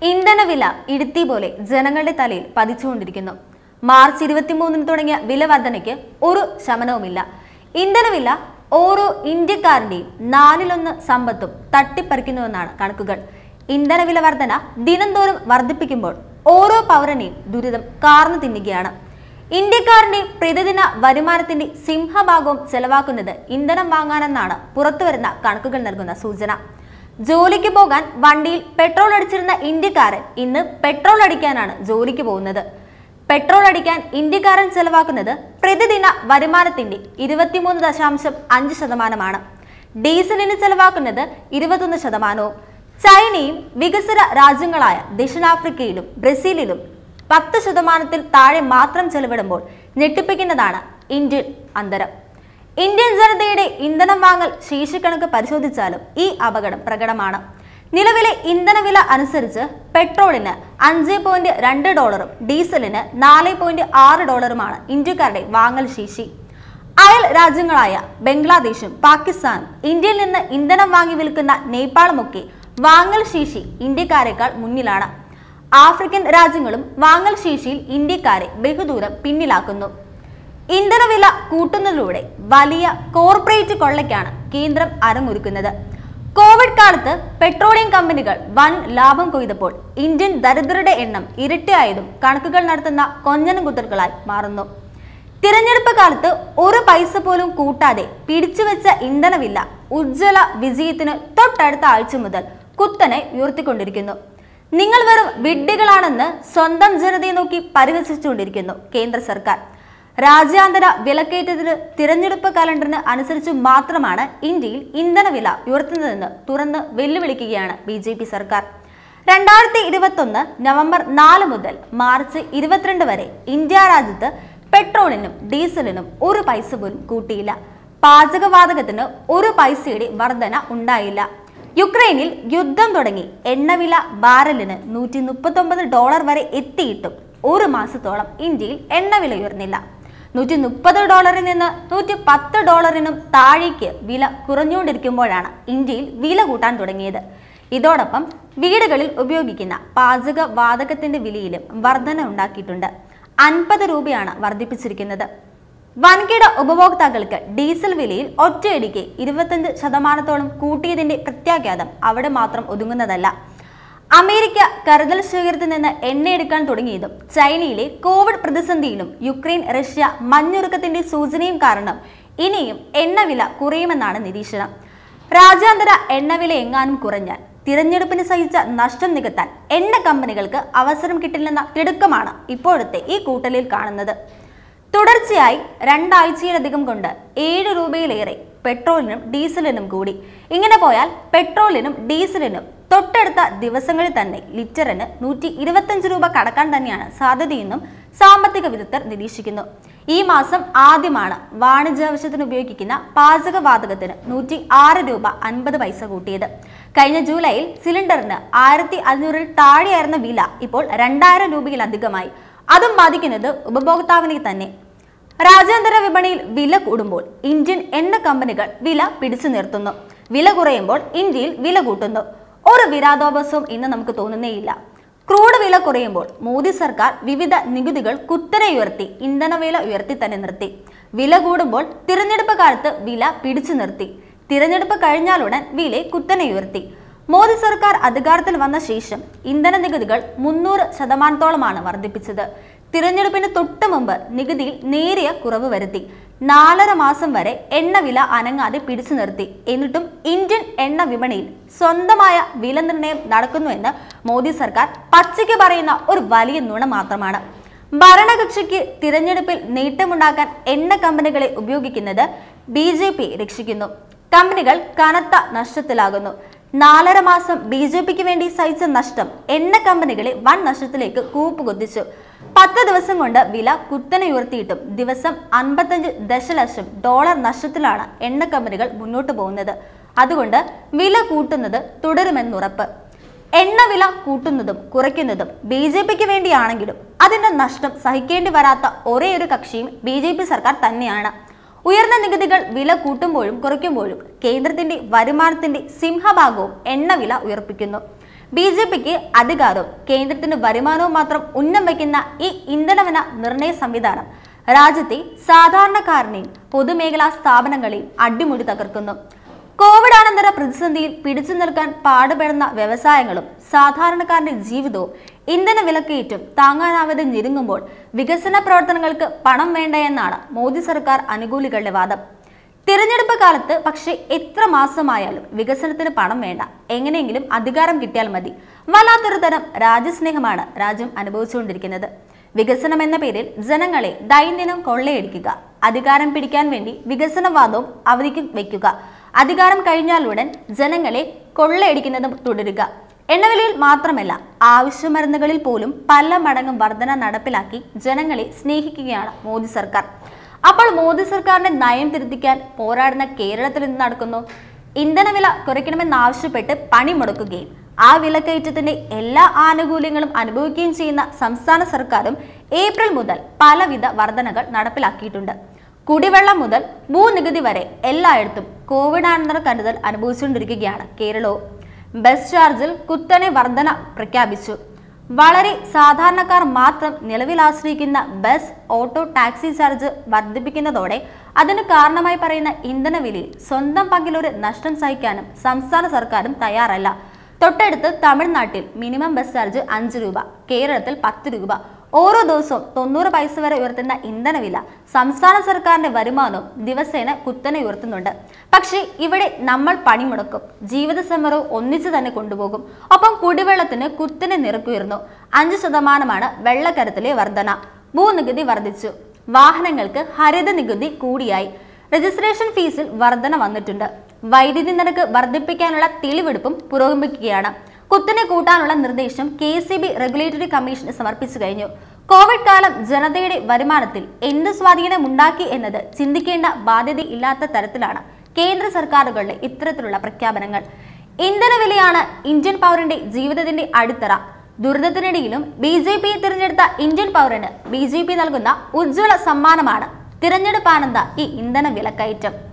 ഇന്ധനവില ഇടുത്തി പോലെ ജനങ്ങളുടെ തലയിൽ പതിച്ചുകൊണ്ടിരിക്കുന്നു മാർച്ച് ഇരുപത്തിമൂന്നിന് തുടങ്ങിയ വില വർധനയ്ക്ക് ഒരു ശമനവുമില്ല ഇന്ധനവില ഓരോ ഇന്ത്യക്കാരന്റെയും നാലിലൊന്ന് സമ്പത്തും തട്ടിപ്പറിക്കുന്നുവെന്നാണ് കണക്കുകൾ ഇന്ധനവില വർധന ദിനംതോറും വർദ്ധിപ്പിക്കുമ്പോൾ ഓരോ പൗരനെയും ദുരിതം കാർന്നു തിന്നുകയാണ് ഇന്ത്യക്കാരന്റെ പ്രതിദിന വരുമാനത്തിന്റെ സിംഹഭാഗവും ചെലവാക്കുന്നത് ഇന്ധനം വാങ്ങാനെന്നാണ് പുറത്തുവരുന്ന കണക്കുകൾ നൽകുന്ന സൂചന ജോലിക്ക് പോകാൻ വണ്ടിയിൽ പെട്രോൾ അടിച്ചിരുന്ന ഇന്ത്യക്കാരൻ ഇന്ന് പെട്രോൾ അടിക്കാനാണ് ജോലിക്ക് പോകുന്നത് പെട്രോൾ അടിക്കാൻ ഇന്ത്യക്കാരൻ ചെലവാക്കുന്നത് പ്രതിദിന വരുമാനത്തിന്റെ ഇരുപത്തിമൂന്ന് ദശാംശം അഞ്ച് ശതമാനമാണ് ഡീസലിന് ചെലവാക്കുന്നത് ഇരുപത്തൊന്ന് ശതമാനവും ചൈനയും വികസന രാജ്യങ്ങളായ ദക്ഷിണാഫ്രിക്കയിലും ബ്രസീലിലും പത്ത് ശതമാനത്തിൽ താഴെ മാത്രം ചെലവിടുമ്പോൾ ഞെട്ടിപ്പിക്കുന്നതാണ് ഇന്ത്യൻ അന്തരം ഇന്ത്യൻ ജനതയുടെ ഇന്ധനം വാങ്ങൽ ശേഷിക്കണക്ക് പരിശോധിച്ചാലും ഈ അപകടം പ്രകടമാണ് നിലവിലെ ഇന്ധനവില അനുസരിച്ച് പെട്രോളിന് അഞ്ച് പോയിന്റ് രണ്ട് ഡോളറും ഡീസലിന് നാല് പോയിന്റ് ആറ് ഡോളറുമാണ് ഇന്ത്യക്കാരുടെ വാങ്ങൽ ശേഷി അയൽ രാജ്യങ്ങളായ ബംഗ്ലാദേശും പാകിസ്ഥാനും ഇന്ത്യയിൽ നിന്ന് ഇന്ധനം വാങ്ങി വിൽക്കുന്ന നേപ്പാളുമൊക്കെ വാങ്ങൽ ശേഷി ഇന്ത്യക്കാരെക്കാൾ മുന്നിലാണ് ആഫ്രിക്കൻ രാജ്യങ്ങളും വാങ്ങൽ ശേഷിയിൽ ഇന്ത്യക്കാരെ ബഹുദൂരം പിന്നിലാക്കുന്നു ഇന്ധനവില കൂട്ടുന്നതിലൂടെ വലിയ കോർപ്പറേറ്റ് കൊള്ളയ്ക്കാണ് കേന്ദ്രം അരങ്ങൊരുക്കുന്നത് കോവിഡ് കാലത്ത് പെട്രോളിയം കമ്പനികൾ വൻ ലാഭം കൊയ്തപ്പോൾ ഇന്ത്യൻ ദരിദ്രരുടെ എണ്ണം ഇരട്ടിയായതും കണക്കുകൾ നടത്തുന്ന കൊഞ്ഞനം കുത്തലുകളായി മാറുന്നു തിരഞ്ഞെടുപ്പ് കാലത്ത് ഒരു പൈസ പോലും കൂട്ടാതെ പിടിച്ചുവെച്ച ഇന്ധനവില്ല ഉജ്ജ്വല വിജയത്തിന് തൊട്ടടുത്ത ആഴ്ച മുതൽ കുത്തനെ ഉയർത്തിക്കൊണ്ടിരിക്കുന്നു നിങ്ങൾ വെറും വിഡ്ഢികളാണെന്ന് സ്വന്തം ജനതയെ നോക്കി പരിഹസിച്ചുകൊണ്ടിരിക്കുന്നു കേന്ദ്ര സർക്കാർ രാജ്യാന്തര വിലക്കയറ്റത്തിന് തിരഞ്ഞെടുപ്പ് കലണ്ടറിന് അനുസരിച്ച് മാത്രമാണ് ഇന്ത്യയിൽ ഇന്ധനവില ഉയർത്തുന്നതെന്ന് തുറന്ന് വെല്ലുവിളിക്കുകയാണ് ബി ജെ പി സർക്കാർ രണ്ടായിരത്തി ഇരുപത്തൊന്ന് നവംബർ നാല് മുതൽ മാർച്ച് ഇരുപത്തിരണ്ട് വരെ ഇന്ത്യ രാജ്യത്ത് പെട്രോളിനും ഡീസലിനും ഒരു പൈസ പോലും കൂട്ടിയില്ല പാചകവാതകത്തിന് ഒരു പൈസയുടെ വർധന ഉണ്ടായില്ല യുക്രൈനിൽ യുദ്ധം തുടങ്ങി എണ്ണവില ബാരലിന് നൂറ്റി മുപ്പത്തൊമ്പത് ഡോളർ വരെ എത്തിയിട്ടും ഒരു മാസത്തോളം ഇന്ത്യയിൽ എണ്ണവില ഉയർന്നില്ല നൂറ്റി മുപ്പത് ഡോളറിൽ നിന്ന് നൂറ്റി പത്ത് ഡോളറിനും താഴേക്ക് വില കുറഞ്ഞുകൊണ്ടിരിക്കുമ്പോഴാണ് ഇന്ത്യയിൽ വില കൂട്ടാൻ തുടങ്ങിയത് ഇതോടൊപ്പം വീടുകളിൽ ഉപയോഗിക്കുന്ന പാചക വാതകത്തിന്റെ വിലയിലും വർധന ഉണ്ടാക്കിയിട്ടുണ്ട് അൻപത് രൂപയാണ് വർദ്ധിപ്പിച്ചിരിക്കുന്നത് വൻകിട ഉപഭോക്താക്കൾക്ക് ഡീസൽ വിലയിൽ ഒറ്റയടിക്ക് ഇരുപത്തഞ്ച് ശതമാനത്തോളം കൂട്ടിയതിന്റെ പ്രത്യാഘാതം അവിടെ മാത്രം ഒതുങ്ങുന്നതല്ല അമേരിക്ക കരുതൽ ശേഖരത്തിൽ നിന്ന് എണ്ണയെടുക്കാൻ തുടങ്ങിയതും ചൈനയിലെ കോവിഡ് പ്രതിസന്ധിയിലും യുക്രൈൻ റഷ്യ മഞ്ഞുരുക്കത്തിന്റെ സൂചനയും കാരണം ഇനിയും എണ്ണവില കുറയുമെന്നാണ് നിരീക്ഷണം രാജ്യാന്തര എണ്ണവില എങ്ങാനും കുറഞ്ഞാൽ തിരഞ്ഞെടുപ്പിന് സഹിച്ച നഷ്ടം നികത്താൻ എണ്ണ കമ്പനികൾക്ക് അവസരം കിട്ടില്ലെന്ന തിടുക്കമാണ് ഇപ്പോഴത്തെ ഈ കൂട്ടലിൽ കാണുന്നത് തുടർച്ചയായി രണ്ടാഴ്ചയിലധികം കൊണ്ട് ഏഴ് രൂപയിലേറെ പെട്രോളിനും ഡീസലിനും കൂടി ഇങ്ങനെ പോയാൽ പെട്രോളിനും ഡീസലിനും തൊട്ടടുത്ത ദിവസങ്ങളിൽ തന്നെ ലിറ്ററിന് നൂറ്റി ഇരുപത്തഞ്ച് രൂപ കടക്കാൻ തന്നെയാണ് സാധ്യതയെന്നും സാമ്പത്തിക വിദഗ്ധർ നിരീക്ഷിക്കുന്നു ഈ മാസം ആദ്യമാണ് വാണിജ്യാവശ്യത്തിന് ഉപയോഗിക്കുന്ന പാചകവാതകത്തിന് നൂറ്റി ആറ് രൂപ അൻപത് പൈസ കൂട്ടിയത് കഴിഞ്ഞ ജൂലൈയിൽ സിലിണ്ടറിന് ആയിരത്തി അഞ്ഞൂറിൽ താഴെയായിരുന്ന വില ഇപ്പോൾ രണ്ടായിരം രൂപയിലധികമായി അതും ബാധിക്കുന്നത് ഉപഭോക്താവിനെ തന്നെ രാജ്യാന്തര വിപണിയിൽ വില കൂടുമ്പോൾ ഇന്ത്യൻ എണ്ണ കമ്പനികൾ വില പിടിച്ചു നിർത്തുന്നു വില കുറയുമ്പോൾ ഇന്ത്യയിൽ വില കൂട്ടുന്നു ഒരു വിരാദോപസവും ഇന്ന് നമുക്ക് തോന്നുന്നേയില്ല ക്രൂഡ് വില കുറയുമ്പോൾ മോദി സർക്കാർ വിവിധ നികുതികൾ കുത്തനെ ഉയർത്തി ഇന്ധനവില ഉയർത്തി തന്നെ നിർത്തി വില കൂടുമ്പോൾ തിരഞ്ഞെടുപ്പ് കാലത്ത് വില പിടിച്ചു നിർത്തി തിരഞ്ഞെടുപ്പ് കഴിഞ്ഞാലുടൻ വില കുത്തനെ ഉയർത്തി മോദി സർക്കാർ അധികാരത്തിൽ വന്ന ശേഷം ഇന്ധന നികുതികൾ മുന്നൂറ് ശതമാനത്തോളമാണ് വർദ്ധിപ്പിച്ചത് തിരഞ്ഞെടുപ്പിന് തൊട്ടു മുമ്പ് നികുതിയിൽ നേരിയ കുറവ് വരുത്തി നാലര മാസം വരെ എണ്ണവില അനങ്ങാതെ പിടിച്ചു നിർത്തി എന്നിട്ടും ഇന്ത്യൻ എണ്ണ വിപണിയിൽ സ്വന്തമായ വില നിർണ്ണയം നടക്കുന്നുവെന്ന് മോദി സർക്കാർ പച്ചയ്ക്ക് പറയുന്ന ഒരു വലിയ നുണ മാത്രമാണ് ഭരണകക്ഷിക്ക് തിരഞ്ഞെടുപ്പിൽ നേട്ടമുണ്ടാക്കാൻ എണ്ണ കമ്പനികളെ ഉപയോഗിക്കുന്നത് ബി ജെ പി രക്ഷിക്കുന്നു കമ്പനികൾ കനത്ത നഷ്ടത്തിലാകുന്നു നാലര മാസം ബി ജെ പിക്ക് വേണ്ടി സഹിച്ച നഷ്ടം എണ്ണ കമ്പനികളെ വൻ നഷ്ടത്തിലേക്ക് കൂപ്പുകുത്തിച്ചു പത്ത് ദിവസം കൊണ്ട് വില കുത്തനെ ഉയർത്തിയിട്ടും ദിവസം അൻപത്തഞ്ച് ദശലക്ഷം ഡോളർ നഷ്ടത്തിലാണ് എണ്ണ കമ്പനികൾ മുന്നോട്ട് പോകുന്നത് അതുകൊണ്ട് വില കൂട്ടുന്നത് തുടരുമെന്നുറപ്പ് എണ്ണ വില കൂട്ടുന്നതും കുറയ്ക്കുന്നതും ബി ജെ പിക്ക് വേണ്ടിയാണെങ്കിലും അതിന്റെ നഷ്ടം സഹിക്കേണ്ടി വരാത്ത ഒരേ ഒരു കക്ഷിയും ബി ജെ പി സർക്കാർ തന്നെയാണ് ഉയർന്ന നികുതികൾ വില കൂട്ടുമ്പോഴും കുറയ്ക്കുമ്പോഴും കേന്ദ്രത്തിന്റെ വരുമാനത്തിന്റെ സിംഹഭാഗവും എണ്ണവില ഉയർപ്പിക്കുന്നു ബി ജെ പിക്ക് അധികാരവും കേന്ദ്രത്തിന് വരുമാനവും മാത്രം ഉന്നം വയ്ക്കുന്ന ഈ ഇന്ധനവില നിർണയ സംവിധാനം രാജ്യത്തെ സാധാരണക്കാരനെയും പൊതുമേഖലാ സ്ഥാപനങ്ങളെയും അടിമുടി തകർക്കുന്നു കോവിഡാനന്തര പ്രതിസന്ധിയിൽ പിടിച്ചു നിൽക്കാൻ പാടുപെടുന്ന വ്യവസായങ്ങളും സാധാരണക്കാരന്റെ ജീവിതവും ഇന്ധന വിലക്കയറ്റും താങ്ങാനാവാതെ ഞെരുങ്ങുമ്പോൾ വികസന പ്രവർത്തനങ്ങൾക്ക് പണം വേണ്ട എന്നാണ് മോദി സർക്കാർ അനുകൂലികളുടെ വാദം തിരഞ്ഞെടുപ്പ് കാലത്ത് പക്ഷേ എത്ര മാസമായാലും വികസനത്തിന് പണം വേണ്ട എങ്ങനെയെങ്കിലും അധികാരം കിട്ടിയാൽ മതി വല്ലാത്തൊരു തരം രാജ്യസ്നേഹമാണ് രാജ്യം അനുഭവിച്ചുകൊണ്ടിരിക്കുന്നത് വികസനം എന്ന പേരിൽ ജനങ്ങളെ ദൈനംദിനം കൊള്ളയടിക്കുക അധികാരം പിടിക്കാൻ വേണ്ടി വികസനവാദവും അവധിക്ക് വയ്ക്കുക അധികാരം കഴിഞ്ഞാലുടൻ ജനങ്ങളെ കൊള്ളയടിക്കുന്നതും തുടരുക എണ്ണവിലയിൽ മാത്രമല്ല ആവശ്യ മരുന്നുകളിൽ പോലും പല മടങ്ങും വർധന നടപ്പിലാക്കി ജനങ്ങളെ സ്നേഹിക്കുകയാണ് മോദി സർക്കാർ അപ്പോൾ മോദി സർക്കാരിന്റെ നയം തിരുത്തിക്കാൻ പോരാടുന്ന കേരളത്തിൽ നിന്ന് നടക്കുന്നു ഇന്ധനവില കുറയ്ക്കണമെന്നാവശ്യപ്പെട്ട് പണിമുടക്കുകയും ആ വിലക്കയറ്റത്തിന്റെ എല്ലാ ആനുകൂല്യങ്ങളും അനുഭവിക്കുകയും ചെയ്യുന്ന സംസ്ഥാന സർക്കാരും ഏപ്രിൽ മുതൽ പലവിധ വർധനകൾ നടപ്പിലാക്കിയിട്ടുണ്ട് കുടിവെള്ളം മുതൽ ഭൂനികുതി വരെ എല്ലായിടത്തും കോവിഡാനന്തര കരുതൽ അനുഭവിച്ചുകൊണ്ടിരിക്കുകയാണ് കേരളവും ബസ് ചാർജിൽ കുത്തനെ വർധന പ്രഖ്യാപിച്ചു വളരെ സാധാരണക്കാർ മാത്രം നിലവിൽ ആശ്രയിക്കുന്ന ബസ് ഓട്ടോ ടാക്സി ചാർജ് വർദ്ധിപ്പിക്കുന്നതോടെ അതിന് കാരണമായി പറയുന്ന ഇന്ധനവിലയിൽ സ്വന്തം പങ്കിലൊരു നഷ്ടം സഹിക്കാനും സംസ്ഥാന സർക്കാരും തയ്യാറല്ല തൊട്ടടുത്ത് തമിഴ്നാട്ടിൽ മിനിമം ബസ് ചാർജ് അഞ്ച് രൂപ കേരളത്തിൽ പത്ത് രൂപ ഓരോ ദിവസവും തൊണ്ണൂറ് പൈസ വരെ ഉയർത്തുന്ന ഇന്ധനവില സംസ്ഥാന സർക്കാരിന്റെ വരുമാനവും ദിവസേന കുത്തനെ ഉയർത്തുന്നുണ്ട് പക്ഷേ ഇവിടെ നമ്മൾ പണിമുടക്കും ജീവിത സമരവും ഒന്നിച്ചു തന്നെ കൊണ്ടുപോകും ഒപ്പം കുടിവെള്ളത്തിന് കുത്തനെ നിരക്കുയർന്നു അഞ്ച് ശതമാനമാണ് വെള്ളക്കരത്തിലെ വർധന ഭൂനികുതി വർദ്ധിച്ചു വാഹനങ്ങൾക്ക് ഹരിത നികുതി കൂടിയായി രജിസ്ട്രേഷൻ ഫീസിൽ വർധന വന്നിട്ടുണ്ട് വൈദ്യുതി നിരക്ക് വർദ്ധിപ്പിക്കാനുള്ള തെളിവെടുപ്പും പുരോഗമിക്കുകയാണ് കുത്തനെ കൂട്ടാനുള്ള നിർദ്ദേശം കെ സി ബി റെഗുലേറ്ററി കമ്മീഷന് സമർപ്പിച്ചു കഴിഞ്ഞു കോവിഡ് കാലം ജനതയുടെ വരുമാനത്തിൽ എന്ത് സ്വാധീനമുണ്ടാക്കി എന്നത് ചിന്തിക്കേണ്ട ബാധ്യതയില്ലാത്ത തരത്തിലാണ് കേന്ദ്ര സർക്കാരുകളുടെ ഇത്തരത്തിലുള്ള പ്രഖ്യാപനങ്ങൾ ഇന്ധനവിലയാണ് ഇന്ത്യൻ പൗരന്റെ ജീവിതത്തിന്റെ അടിത്തറ ദുരിതത്തിനിടയിലും ബി ജെ പി തിരഞ്ഞെടുത്ത ഇന്ത്യൻ പൗരന് ബി ജെ പി നൽകുന്ന ഉജ്ജ്വല സമ്മാനമാണ് തിരഞ്ഞെടുപ്പാനന്ദ ഈ ഇന്ധന വിലക്കയറ്റം